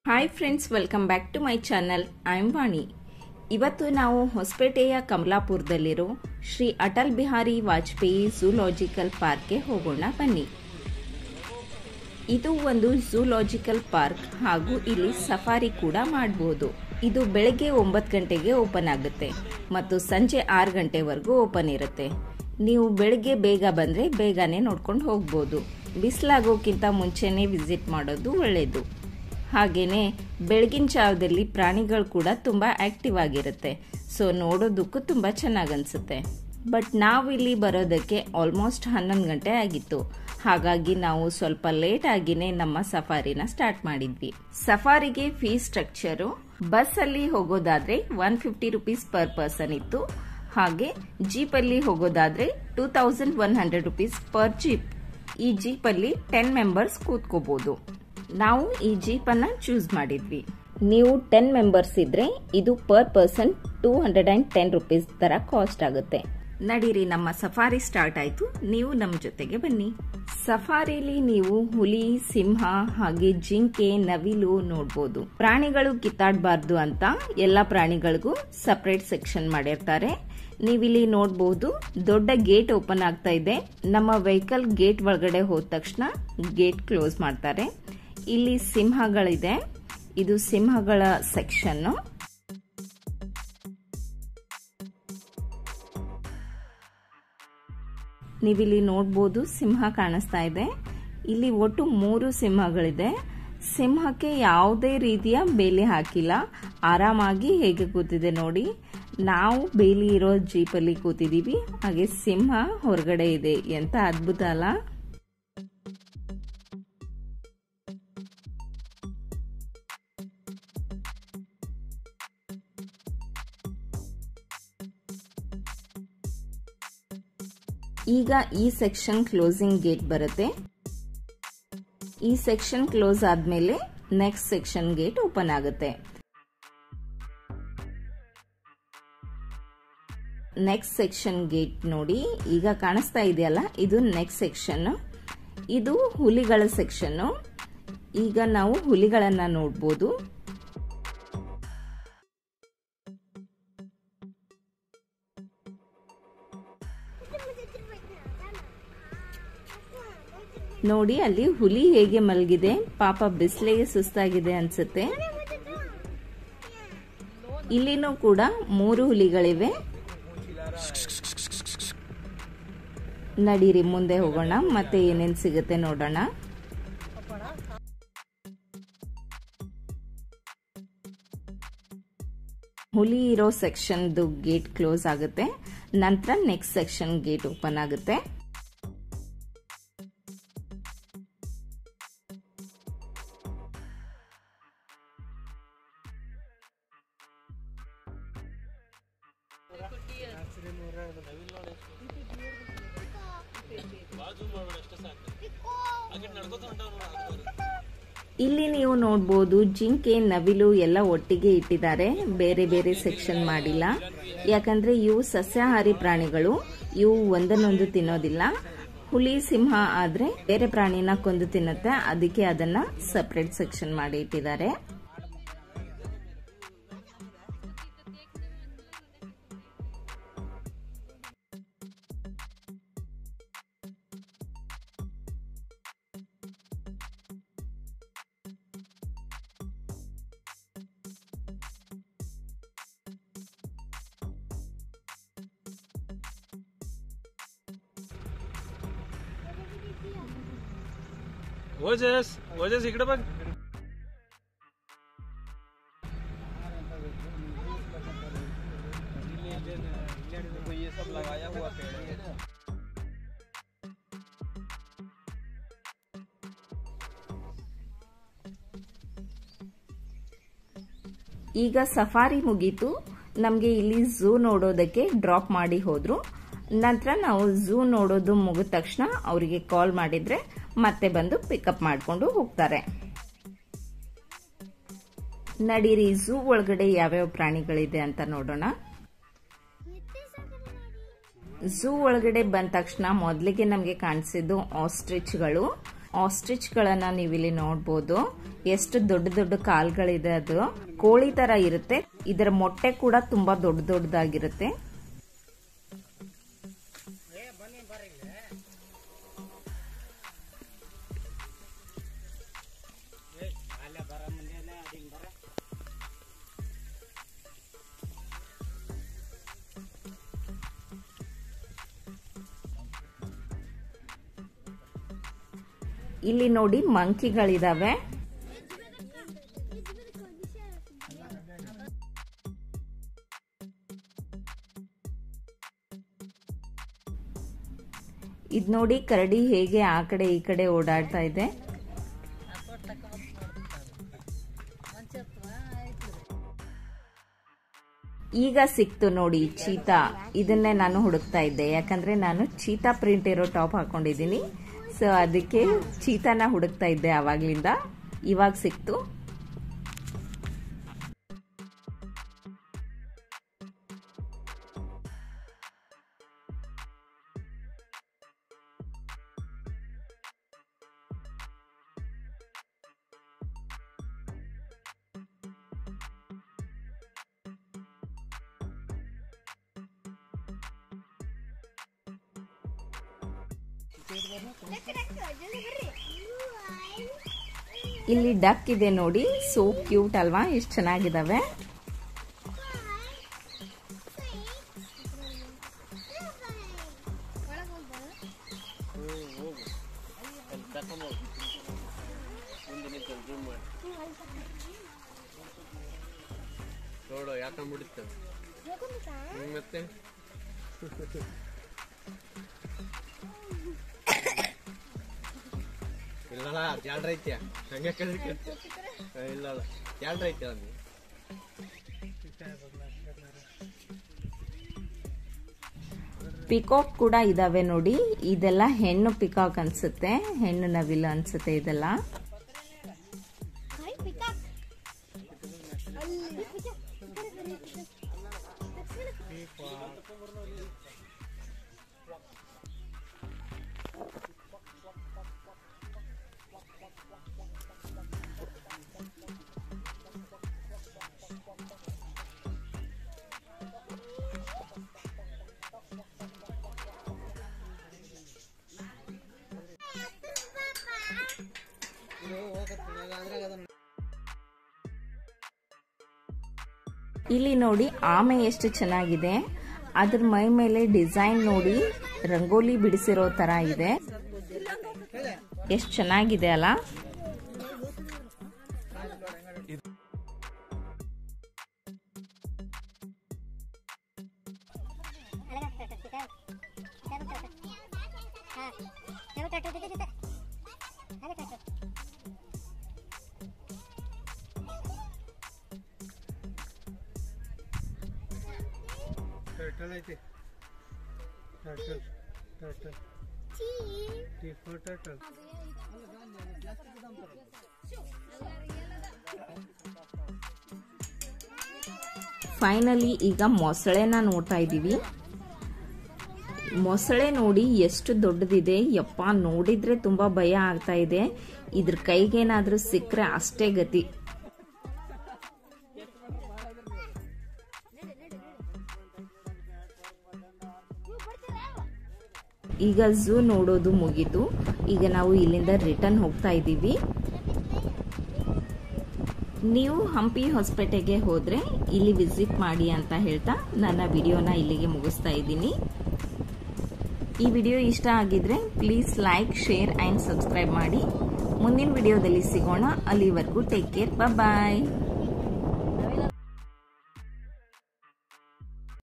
hi friends welcome back to my channel I am Vani ಇವತ್ತು ನಾವು ಹೊಸಪೇಟೆಯ ಕಮಲಾಪುರದಲ್ಲಿರೋ ಶ್ರೀ ಅಟಲ್ ಬಿಹಾರಿ ವಾಜಪೇಯಿ ಝೂಲಾಜಿಕಲ್ ಪಾರ್ಕ್ಗೆ ಹೋಗೋಣ ಬನ್ನಿ ಇದು ಒಂದು ಝೂಲಾಜಿಕಲ್ ಪಾರ್ಕ್ ಹಾಗೂ ಇಲ್ಲಿ ಸಫಾರಿ ಕೂಡ ಮಾಡಬಹುದು ಇದು ಬೆಳಗ್ಗೆ ಒಂಬತ್ತು ಗಂಟೆಗೆ ಓಪನ್ ಆಗುತ್ತೆ ಮತ್ತು ಸಂಜೆ ಆರು ಗಂಟೆವರೆಗೂ ಓಪನ್ ಇರುತ್ತೆ ನೀವು ಬೆಳಗ್ಗೆ ಬೇಗ ಬಂದರೆ ಬೇಗನೆ ನೋಡ್ಕೊಂಡು ಹೋಗ್ಬೋದು ಬಿಸಿಲಾಗೋಕ್ಕಿಂತ ಮುಂಚೆನೇ ವಿಸಿಟ್ ಮಾಡೋದು ಒಳ್ಳೆಯದು ಹಾಗೆಯೇ ಬೆಳಗಿನ ಜಾವದಲ್ಲಿ ಪ್ರಾಣಿಗಳು ಕೂಡ ತುಂಬ ಆಕ್ಟಿವ್ ಆಗಿರುತ್ತೆ ಸೊ ನೋಡೋದಕ್ಕೂ ತುಂಬ ಚೆನ್ನಾಗಿ ಅನಿಸುತ್ತೆ ಬಟ್ ನಾವು ಇಲ್ಲಿ ಬರೋದಕ್ಕೆ ಆಲ್ಮೋಸ್ಟ್ ಹನ್ನೊಂದು ಗಂಟೆ ಆಗಿತ್ತು ಹಾಗಾಗಿ ನಾವು ಸ್ವಲ್ಪ ಲೇಟ್ ಆಗಿನೇ ನಮ್ಮ ಸಫಾರಿನ ಸ್ಟಾರ್ಟ್ ಮಾಡಿದ್ವಿ ಸಫಾರಿಗೆ ಫೀ ಸ್ಟ್ರಕ್ಚರು ಬಸ್ ಅಲ್ಲಿ ಹೋಗೋದಾದ್ರೆ one fifty rupees per person ಇತ್ತು ಹಾಗೆ ಜೀಪ್ ಅಲ್ಲಿ ಹೋಗೋದಾದ್ರೆ two thousand one hundred rupees per jeep ಈ ಜೀಪ್ ಅಲ್ಲಿ ಟೆನ್ ಮೆಂಬರ್ಸ್ ಕೂತ್ಕೋಬಹುದು ನಾವು ಈ ಜೀಪ್ ಅನ್ನ ಚೂಸ್ ಮಾಡಿದ್ವಿ ನೀವು ಟೆನ್ ಮೆಂಬರ್ಸ್ ಇದ್ರೆ ಇದು per person two hundred and ten rupees ತರ ಕಾಸ್ಟ್ ಆಗುತ್ತೆ ನಡೀರಿ ನಮ್ಮ ಸಫಾರಿ ಸ್ಟಾರ್ಟ್ ಆಯ್ತು ನೀವು ನಮ್ಮ ಜೊತೆಗೆ ಬನ್ನಿ ಸಫಾರಿಲಿ ನೀವು ಹುಲಿ ಸಿಂಹ ಹಾಗೆ ಜಿಂಕೆ ನವಿಲು ನೋಡ್ಬೋದು ಪ್ರಾಣಿಗಳು ಕಿತ್ತಾಡಬಾರ್ದು ಅಂತ ಎಲ್ಲಾ ಪ್ರಾಣಿಗಳಿಗೂ ಸಪರೇಟ್ ಸೆಕ್ಷನ್ ಮಾಡಿರ್ತಾರೆ ನೀವಿಲ್ಲಿ ನೋಡಬಹುದು ದೊಡ್ಡ ಗೇಟ್ ಓಪನ್ ಆಗ್ತಾ ಇದೆ ನಮ್ಮ ವೆಹಿಕಲ್ ಗೇಟ್ ಒಳಗಡೆ ಹೋದ ತಕ್ಷಣ ಗೇಟ್ ಕ್ಲೋಸ್ ಮಾಡ್ತಾರೆ ಇಲ್ಲಿ ಸಿಂಹಗಳಿದೆ ಇದು ಸಿಂಹಗಳ ಸೆಕ್ಷನ್ ನೀವಿಲ್ಲಿ ನೋಡ್ಬೋದು ಸಿಂಹ ಕಾಣಿಸ್ತಾ ಇದೆ ಇಲ್ಲಿ ಒಟ್ಟು ಮೂರು ಸಿಂಹಗಳಿದೆ ಸಿಂಹಕ್ಕೆ ಯಾವುದೇ ರೀತಿಯ ಬೇಲಿ ಹಾಕಿಲ್ಲ ಆರಾಮಾಗಿ ಹೇಗೆ ಕೂತಿದೆ ನೋಡಿ ನಾವು ಬೇಲಿ ಇರೋ ಜೀಪಲ್ಲಿ ಕೂತಿದೀವಿ ಹಾಗೆ ಸಿಂಹ ಹೊರಗಡೆ ಇದೆ ಎಂತ ಅದ್ಭುತ ಅಲ್ಲ ಈಗ ಈ ಸೆಕ್ಷನ್ ಕ್ಲೋಸಿಂಗ್ ಗೇಟ್ ಬರುತ್ತೆ ಈ ಸೆಕ್ಷನ್ ಕ್ಲೋಸ್ ಆದ್ಮೇಲೆ ನೆಕ್ಸ್ಟ್ ಸೆಕ್ಷನ್ ಗೇಟ್ ಓಪನ್ ಆಗುತ್ತೆ ನೆಕ್ಸ್ಟ್ ಸೆಕ್ಷನ್ ಗೇಟ್ ನೋಡಿ ಈಗ ಕಾಣಿಸ್ತಾ ಇದೆಯಲ್ಲ ಇದು ನೆಕ್ಸ್ಟ್ ಸೆಕ್ಷನ್ ಇದು ಹುಲಿಗಳ ಸೆಕ್ಷನ್ ಈಗ ನಾವು ಹುಲಿಗಳನ್ನ ನೋಡ್ಬೋದು ನೋಡಿ ಅಲ್ಲಿ ಹುಲಿ ಹೇಗೆ ಮಲಗಿದೆ ಪಾಪ ಬಿಸಿಲಿಗೆ ಸುಸ್ತಾಗಿದೆ ಅನ್ಸುತ್ತೆ ಇಲ್ಲಿನೂ ಕೂಡ ಮೂರು ಹುಲಿಗಳಿವೆ ನಡೀರಿ ಮುಂದೆ ಹೋಗೋಣ ಮತ್ತೆ ಏನೇನ್ ಸಿಗುತ್ತೆ ನೋಡೋಣ ಹುಲಿ ಇರೋ ಸೆಕ್ಷನ್ದು ಗೇಟ್ ಕ್ಲೋಸ್ ಆಗುತ್ತೆ ನಂತರ ನೆಕ್ಸ್ಟ್ ಸೆಕ್ಷನ್ ಗೇಟ್ ಓಪನ್ ಆಗುತ್ತೆ ಇಲ್ಲಿ ನೀವು ನೋಡ್ಬೋದು ಜಿಂಕೆ ನವಿಲು ಎಲ್ಲ ಒಟ್ಟಿಗೆ ಇಟ್ಟಿದ್ದಾರೆ ಬೇರೆ ಬೇರೆ ಸೆಕ್ಷನ್ ಮಾಡಿಲ್ಲ ಯಾಕಂದ್ರೆ ಇವು ಸಸ್ಯಾಹಾರಿ ಪ್ರಾಣಿಗಳು ಇವು ಒಂದನ್ನೊಂದು ತಿನ್ನೋದಿಲ್ಲ ಹುಲಿ ಸಿಂಹ ಆದ್ರೆ ಬೇರೆ ಪ್ರಾಣಿನ ಕೊಂದು ತಿನ್ನುತ್ತೆ ಅದಕ್ಕೆ ಅದನ್ನ ಸಪರೇಟ್ ಸೆಕ್ಷನ್ ಮಾಡಿ ಇಟ್ಟಿದ್ದಾರೆ ओजस ओजस इकडे बघ ये सब लगाया हुआ पेड़ है ಈಗ ಸಫಾರಿ ಮುಗೀತು ನಮಗೆ ಇಲ್ಲಿ ಝೂ ನೋಡೋದಕ್ಕೆ ಡ್ರಾಪ್ ಮಾಡಿ ಹೋದ್ರು ನಂತರ ನಾವು ಝೂ ನೋಡೋದು ಮುಗಿದ ತಕ್ಷಣ ಅವರಿಗೆ ಕಾಲ್ ಮಾಡಿದ್ರೆ ಮತ್ತೆ ಬಂದು ಪಿಕಪ್ ಮಾಡಿಕೊಂಡು ಹೋಗ್ತಾರೆ ನಡೀರಿ ಝೂ ಒಳಗಡೆ ಯಾವ್ಯಾವ ಪ್ರಾಣಿಗಳಿದೆ ಅಂತ ನೋಡೋಣ ಝೂ ಒಳಗಡೆ ಬಂದ ತಕ್ಷಣ ಮೊದಲಿಗೆ ನಮಗೆ ಕಾಣಿಸಿದ್ದು ಆಸ್ಟ್ರಿಚ್ಗಳು ಆಸ್ಟ್ರಿಚ್ಗಳನ್ನ ನೀವಿಲ್ಲಿ ನೋಡ್ಬೋದು ಎಷ್ಟು ದೊಡ್ಡ ದೊಡ್ಡ ಕಾಲ್ಗಳಿದೆ ಅದು ಕೋಳಿ ತರ ಇರುತ್ತೆ ಇದರ ಮೊಟ್ಟೆ ಕೂಡ ತುಂಬಾ ದೊಡ್ಡ ದೊಡ್ಡದಾಗಿರುತ್ತೆ ಇಲ್ಲಿ ನೋಡಿ ಮಂಕಿಗಳಿದಾವೆ ಇದ್ ನೋಡಿ ಕರಡಿ ಹೇಗೆ ಆ ಕಡೆ ಈ ಕಡೆ ಓಡಾಡ್ತಾ ಇದೆ ಈಗ ಸಿಕ್ತು ನೋಡಿ ಚೀತಾ ಇದನ್ನೇ ನಾನು ಹುಡುಕ್ತಾ ಇದ್ದೆ ಯಾಕಂದ್ರೆ ನಾನು ಚೀತಾ ಪ್ರಿಂಟ್ ಇರೋ ಟಾಪ್ ಹಾಕೊಂಡಿದ್ದೀನಿ ಸೊ ಅದಕ್ಕೆ ಚೀತಾನ ಹುಡುಕ್ತಾ ಇದ್ದೆ ಆವಾಗ್ಲಿಂದ ಇವಾಗ ಸಿಕ್ತು ಇಲ್ಲಿ ಡಕ್ ಇದೆ ನೋಡಿ ಸೋ ಕ್ಯೂಟ್ ಅಲ್ವಾ ಎಷ್ಟು ಚೆನ್ನಾಗಿದಾವೆ ನೋಡು ಯಾಕ ಮುಡಿತ ಮತ್ತೆ ಇಲ್ಲಲ್ಲ ಜಾಡ್ರ ಐತ್ಯ ಹಂಗೆ ಕಲಿಕೆ ಇಲ್ಲಲ್ಲ ಜಾಡ್ರ ಐತ್ಯ ಅಲ್ಲಿ ಪಿಕಾಕ್ ಕೂಡ ಇದಾವೆ ನೋಡಿ ಇದೆಲ್ಲ ಹೆಣ್ಣು ಪಿಕಾಕ್ ಅನ್ಸುತ್ತೆ ಹೆಣ್ಣು ನವಿಲು ಅನ್ಸುತ್ತೆ ಇದೆಲ್ಲ ಇಲ್ಲಿ ನೋಡಿ ಆಮೆ ಎಷ್ಟು ಚೆನ್ನಾಗಿದೆ ಅದ್ರ ಮೈ ಮೇಲೆ ಡಿಸೈನ್ ನೋಡಿ ರಂಗೋಲಿ ಬಿಡಿಸಿರೋ ತರ ಇದೆ ಎಷ್ಟು ಚೆನ್ನಾಗಿದೆ ಅಲ್ಲ ಟರ್ಟಲ್ ಐತಿ turtle turtle T for turtle finally ಈಗ ಮೊಸಳೆನ ನೋಡ್ತಾ ಇದ್ದೀವಿ ಮೊಸಳೆ ನೋಡಿ ಎಷ್ಟು ದೊಡ್ಡದಿದೆ ಯಪ್ಪ ನೋಡಿದ್ರೆ ತುಂಬಾ ಭಯ ಆಗ್ತಾ ಇದೆ ಇದ್ರ ಕೈಗೇನಾದ್ರೂ ಸಿಕ್ಕರೆ ಅಷ್ಟೇ ಗತಿ ಈಗ ಝೂ ನೋಡೋದು ಮುಗೀತು ಈಗ ನಾವು ಇಲ್ಲಿಂದ ರಿಟರ್ನ್ ಹೋಗ್ತಾ ಇದ್ದೀವಿ ನೀವು ಹಂಪಿ ಹೊಸಪೇಟೆಗೆ ಹೋದ್ರೆ ಇಲ್ಲಿ ವಿಸಿಟ್ ಮಾಡಿ ಅಂತ ಹೇಳ್ತಾ ನನ್ನ ವಿಡಿಯೋನ ಇಲ್ಲಿಗೆ ಮುಗಿಸ್ತಾ ಇದ್ದೀನಿ ಈ ವಿಡಿಯೋ ಇಷ್ಟ ಆಗಿದ್ರೆ please like share and subscribe ಮಾಡಿ ಮುಂದಿನ ವಿಡಿಯೋದಲ್ಲಿ ಸಿಗೋಣ ಅಲ್ಲಿವರೆಗೂ ಟೇಕ್ ಕೇರ್ ಬಾಯ್